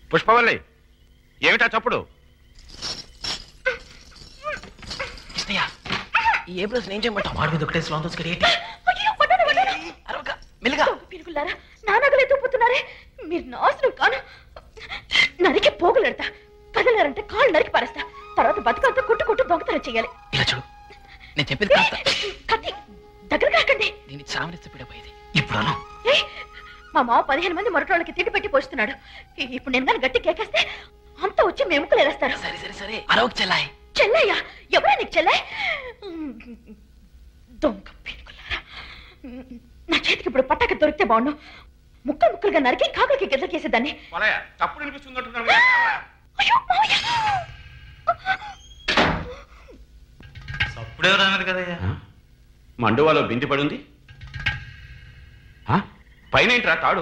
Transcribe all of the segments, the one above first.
పుష్పవల్లి ఏమిటా చప్పుడు కృష్ణయ్య ఈ ఏ ప్లస్ నేను చేయమంటావు వాడి మీద ఒకటే స్లాన్ దోసుకడి అయ్యో, వదలు, వదలు. అరవక మెల్లిగా దొంగ పిరుగులారా నా నగలు ఎత్తుకుపోతున్నారే మీరు నాశనం కాను నరికి పోగులెడతా కదలారంటే కాళ్ళు నరికి పారేస్తా తర్వాత బతుకంతా కుట్టు కుట్టు దొంగతనం చెయ్యాలి ఇలా చూడు నేను చెప్పేది కాస్త కత్తి దగ్గరకు రాకండి దీన్ని చామరిస్తే పిడపోయేది ఇప్పుడు అను ఏయ్, మా మావ పదిహేను మంది మొరటోళ్ళకి తిండి పెట్టి పోస్తున్నాడు ఇ- ఇప్పుడు నేను కానీ గట్టి కేకేస్తే అంతా వచ్చి మెముకలు ఎరేస్తారు సరే సరే సరే అరవక చెల్లాయి చెల్లయ్య ఎవరా నీకు చెల్లె దొంగ పిరుగులారా నా చేతికి ఇప్పుడు పట్టాక దొరికితే బాగుండు ముక్కలు ముక్కలుగా నరికి కాకులకి గెదలకేసేదాన్ని పొలయ తప్పుడు అనిపిస్తుంది అయ్యో మావయ్య అప్పుడే రానది కదయ్యా మండువాలో బింది పడుంది ఆ? పైన ఏంట్రా తాడు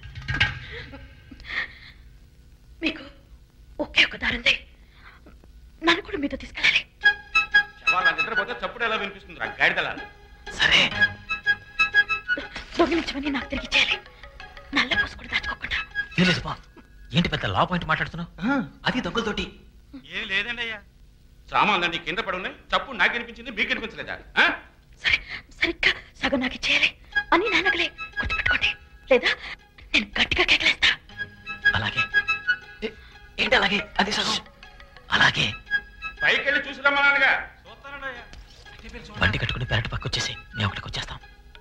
మీకు ఒకే ఒక దారుంది నన్ను కూడా మీతో తీసుకెళ్ళాలి శవాల నిద్రపోతే చప్పుడు ఎలా వినిపిస్తుంది రా గాడిదలా సరే దొంగిలించమని నాకు తిరిగి చేయాలి నల్ల పూసు కూడా దాచుకోకుండా లేదు బా ఏంటి పెద్ద లా పాయింట్ మాట్లాడుతున్నావు అది దొంగలతోటి ఏం లేదండి అయ్యా సామాన్లన్నీ కింద పడున్నాయి చప్పుడు నాకు అనిపించింది మీకు అనిపించలేదా ఆ? సరే సరిగ్గా సగం నాకు ఇచ్చేయాలి అని నాన్నగలే గుర్తుపెట్టుకోండి లేదా నేను గట్టిగా కేకలేస్తా అలాగే ఏ, ఏంటి అలాగే అది సగం అలాగే పైకి వెళ్ళి చూసి రమ్మన్నానుగా చూస్తానండి అయ్యా బండి కట్టుకుని పెరటి పక్క వచ్చేసి మేము ఒకటికి వచ్చేస్తాం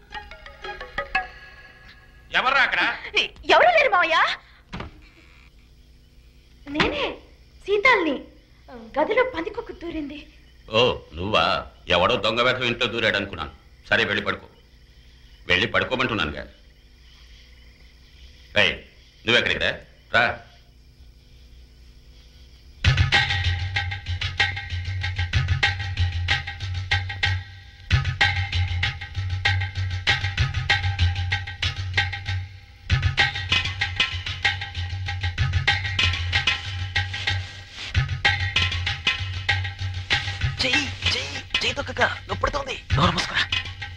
ఎవర్రా అక్కడ ఎవరు లేరు మావయ్య నేనే సీతాల్ని గదిలో పందికొక్కు దూరింది ఓ నువ్వా ఎవడో దొంగ వేధం ఇంట్లో దూరాడు అనుకున్నాను సరే వెళ్ళి పడుకో వెళ్ళి పడుకోమంటున్నానుగా రై నువ్వెక్కడికి రా రా చెయ్యి చెయ్యి చెయ్యి తొక్కక నొప్పుడుతోంది నోరు మూసుకురా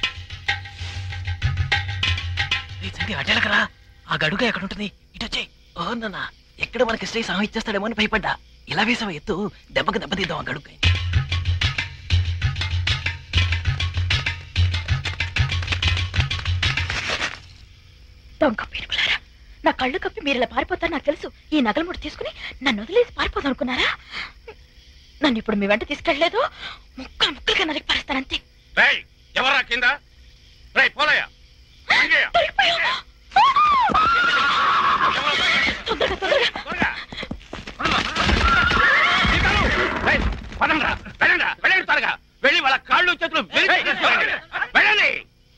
నీ సంధి అడ్డలకరా ఆ గడుగా ఎక్కడ ఉంటుంది ఇటు వచ్చేయ్ ఓ నాన్న ఎక్కడ మనకి శ్రీ సహం ఇచ్చేస్తాడేమో అని భయపడ్డా ఇలా వేసావు ఎత్తు దెబ్బకి దెబ్బతీద్దాం ఆ గడుగా దొంగ పీనుకులారా నా కళ్ళు కప్పి మీరు ఇలా పారిపోతారు నాకు తెలుసు ఈ నగలు ముడి తీసుకుని నన్ను వదిలేసి పారిపోదాం అనుకున్నారా నన్ను ఇప్పుడు మీ వెంట తీసుకెళ్ళలేదు ముక్కలు ముక్కలుగా నరికి పారేస్తానంతే రై ఎవరా కింద రై పోలయ్య దొరికిపోయావు. తొందరగా తొందరగా పదండ్రా వెళ్ళండ్రా వెళ్ళండి త్వరగా వెళ్ళి వాళ్ళ కాళ్ళు చేతులు విరిచి తీసుకోండి. వెళ్ళండి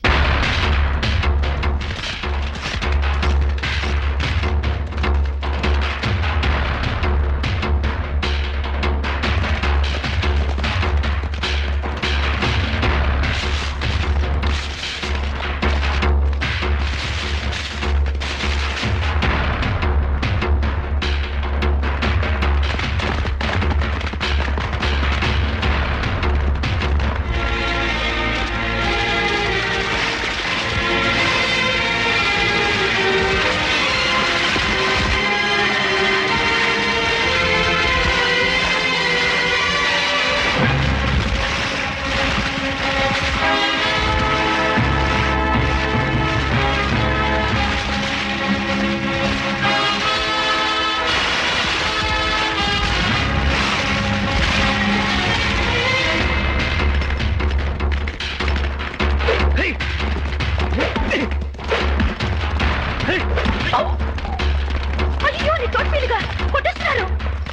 అయ్యో నీ తోటి మీదుగా కొట్టేస్తున్నారు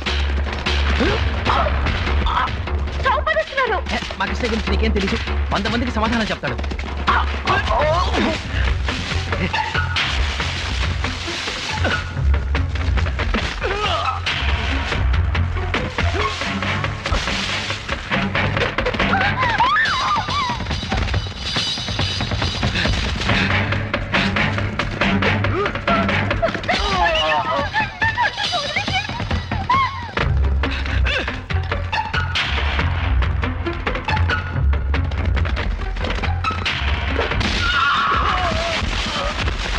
చావు పడేస్తున్నారు మా కృష్ణ గురించి నీకేం తెలియదు వంద మందికి సమాధానం చెప్తాడు ఆ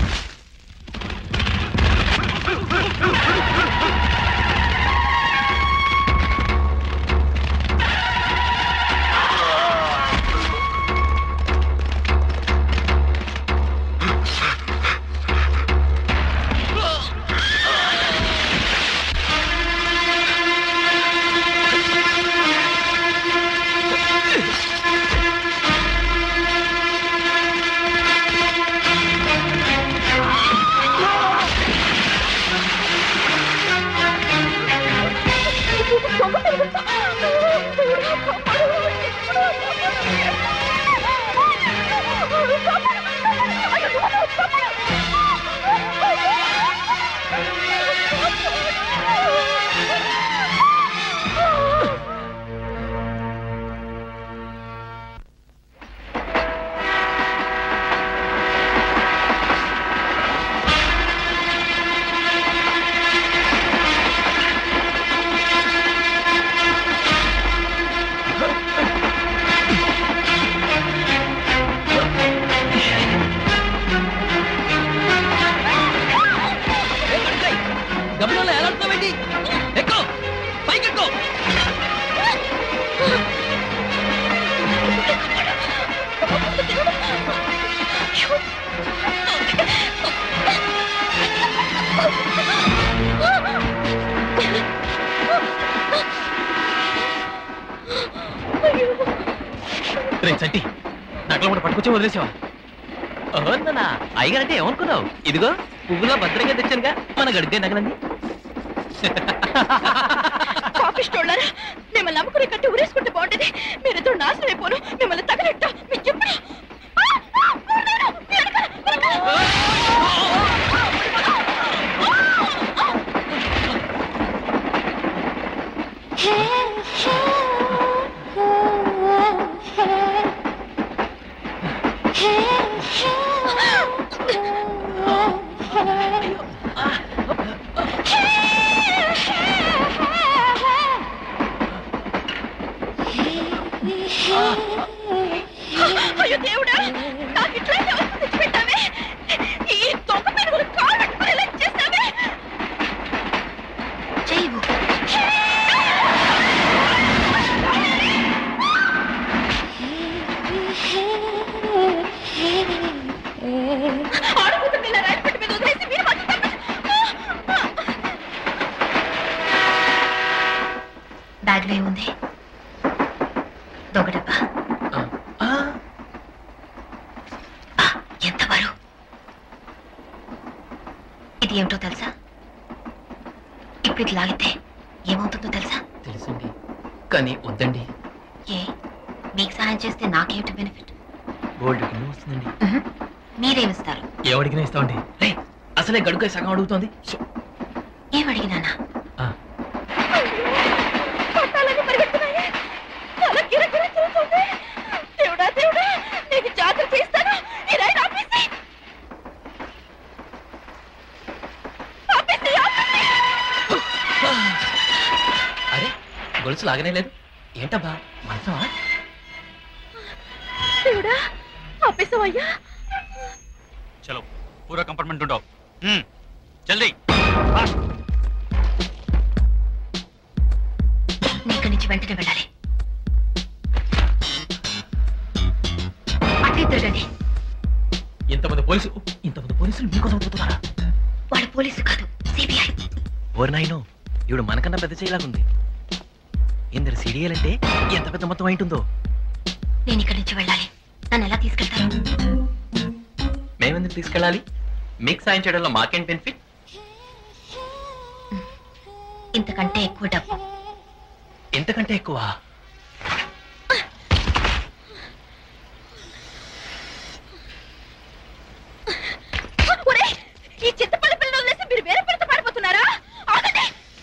గమనంలో ఎలా ఉంటావేంటి ఎక్కువ పైకి ఎక్కువ రే చట్టి నగలు కూడా పట్టుకొచ్చి వదిలేసావా ఓనా అయ్యగారంటే ఏమనుకున్నావు ఇదిగో పువ్వులో భద్రంగా తెచ్చానుగా మన గడితే నగలండి పాపిష్టోళ్ళారా మిమ్మల్ని నమ్ముకుని కట్టి ఉరేసుకుంటే బాగుంటది మీరిద్దరు నాశనం అయిపోను మిమ్మల్ని తగలెట్ట మీకు ఎప్పుడు ఆ! ఆ! ఉన్నాడు! మీ వెనకాల, వెనకాల! అయ్యో దేవుడా నాకు ఇట్లాంటి అవస్థ తెచ్చిపెట్టావే ఈ దొంగ పెరుగులు కాలు పట్టుకునేలా చేసావే చేయవు ఆడుకుంటుంది ఇలా రాయిపెట్టి మీద వదిలేసి మీరు మాత్రం బ్యాగ్లో ఏముంది దొంగ డబ్బా ఆ, ఎంత బరువు ఇది ఏమిటో తెలుసా ఇప్పుడు ఇది లాగితే ఏమవుతుందో తెలుసా తెలుసండి కానీ వద్దండి ఏ మీకు సహాయం చేస్తే నాకేమిటి బెనిఫిట్ గోల్డ్ కింద వస్తుందండి మీరేమిస్తారు ఏమడిగినా ఇస్తామండి రే అసలే గడుకాయ సగం అడుగుతోంది సో, ఏమడిగినానా ఆ, పట్టాలని పరిగెడుతున్నాయి తల గిరగిర తిరుగుతుంది దేవుడా దేవుడా నీకు జాతర చేస్తాను ఈ రైలు ఆపేసి ఆపేసి ఆపేసి అరే గొలుసు లాగనే లేదు ఏంటబ్బా మనసమా దేవుడా ఆపేసావయ్యా చలో పూరా కంపార్ట్మెంట్ ఉండవు జల్దీ నీ ఇక్కడి నుంచి వెంటనే వెళ్ళాలి అటే తిరగండి ఇంతమంది పోలీసు ఇంతమంది పోలీసులు మీకోసం పోతున్నారా వాడు పోలీసు కాదు సిబిఐ ఓరి నాయనో ఇవిడు మనకన్నా పెద్ద చేయలాగుంది ఇందరు సిడియాలంటే ఎంత పెద్ద మొత్తం అయింటుందో నేను ఇక్కడి నుంచి వెళ్ళాలి నన్ను ఎలా తీసుకెళ్తారు మేమెందుకు తీసుకెళ్ళాలి మీకు సాయం చేయడంలో మాకేం బెనిఫిట్ ఇంతకంటే ఎక్కువ డబ్బు ఎంతకంటే ఎక్కువ ఒరేయ్, ఈ చింతపల్లి పిల్లలు వదిలేసి మీరు వేరే పిల్లతో పారిపోతున్నారా ఆగండి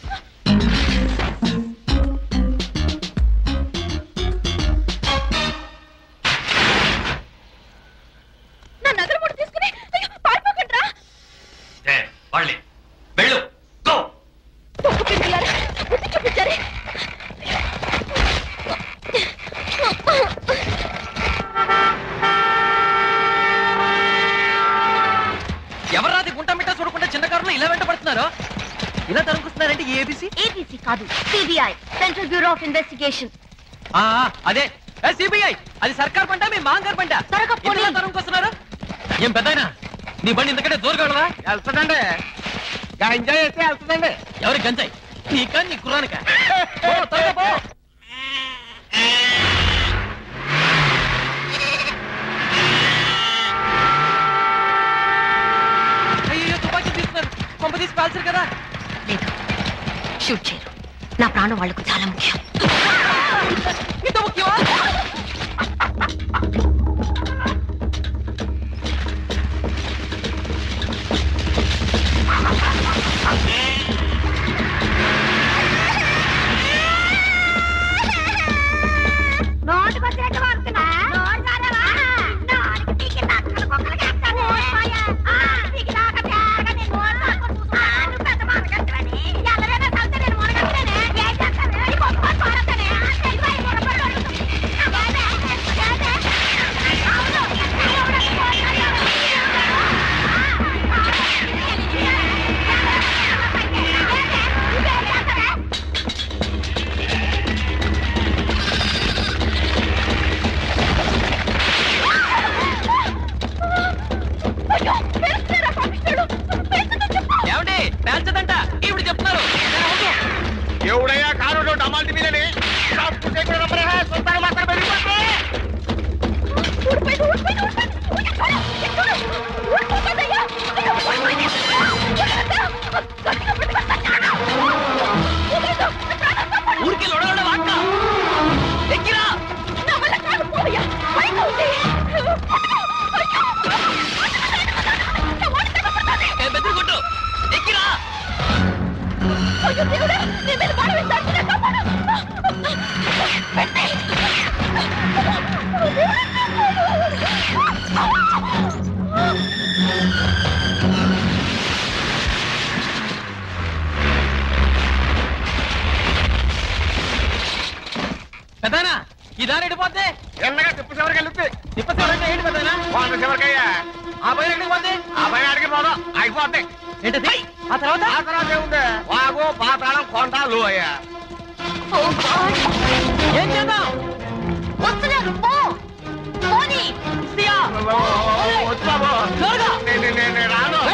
నా నగలు మూట తీసుకుని అయ్యో పారిపోకండి రా వాళ్ళే వెళ్ళు గో తొక్కు పిల్లలారా బుద్ధి చూపించారే ఎవరాది గుంట మిట్ట చూడకుండా చిన్న కారులో ఇలా వెంట పడుతున్నారు ఇలా తరుముకొస్తున్నారంటే ఏబిసి ఏబీసీ కాదు CBI central bureau of investigation అదే సిబిఐ అది సర్కార్ పంట మీ మాంగారు పంట త్వరగా పోనీ. ఇంతలా తరుముకొస్తున్నారు ఏం పెద్దాయనా నీ బండి ఇంతకంటే దూరగలదా వెళ్తుందండి ఎంజాయ్ చేస్తే వెళ్తుందండి ఎవరి గంజాయి నీకా నీ కుర్రానికా పో, త్వరగా పో. అయ్యో తుపాకీ తీస్తున్నారు కొంప తీసి కాల్చారు కదా లేదు షూట్ చేయరు నా ప్రాణం వాళ్లకు చాలా ముఖ్యం ఇంత ముఖ్యమా నోటికొచ్చినట్టు వాడుతున్నా నోరు కాదవా నోటికి పీకి నక్కలు కుక్కలు కేస్తాను పీకి దాకా తేరగా నేను నోరు సాకుని చూస్తున్నా నువ్వు పెద్ద మనగట్టవని ఎవరైనా కలిస్తే నేను మునగట్టనే ఏం చేస్తాను ఈ బొమ్మ పాడతానే ఇదిగో ఈ మునగడు కారు ఎడిపోతే ఎన్నగా తిప్పు చివరికి వెళ్తుంది తిప్ప ఎవరైనా ఏంటి పెద్దనా వంద చివరికయ్యా ఆ పైన ఎక్కడికి పోతే ఆ పైన అడిగి పోదాం అయిపోద్ది ఏంటది ఆ తర్వాత ఆ తర్వాత ఏముంది వాగు పాతాళం కొండ లోయ ఓ గాడ్ ఏం చేద్దాం వస్తున్నారు పో పోనీ ఇస్తియా వద్దు బాబు త్వరగా నేను నేను- నేను రాను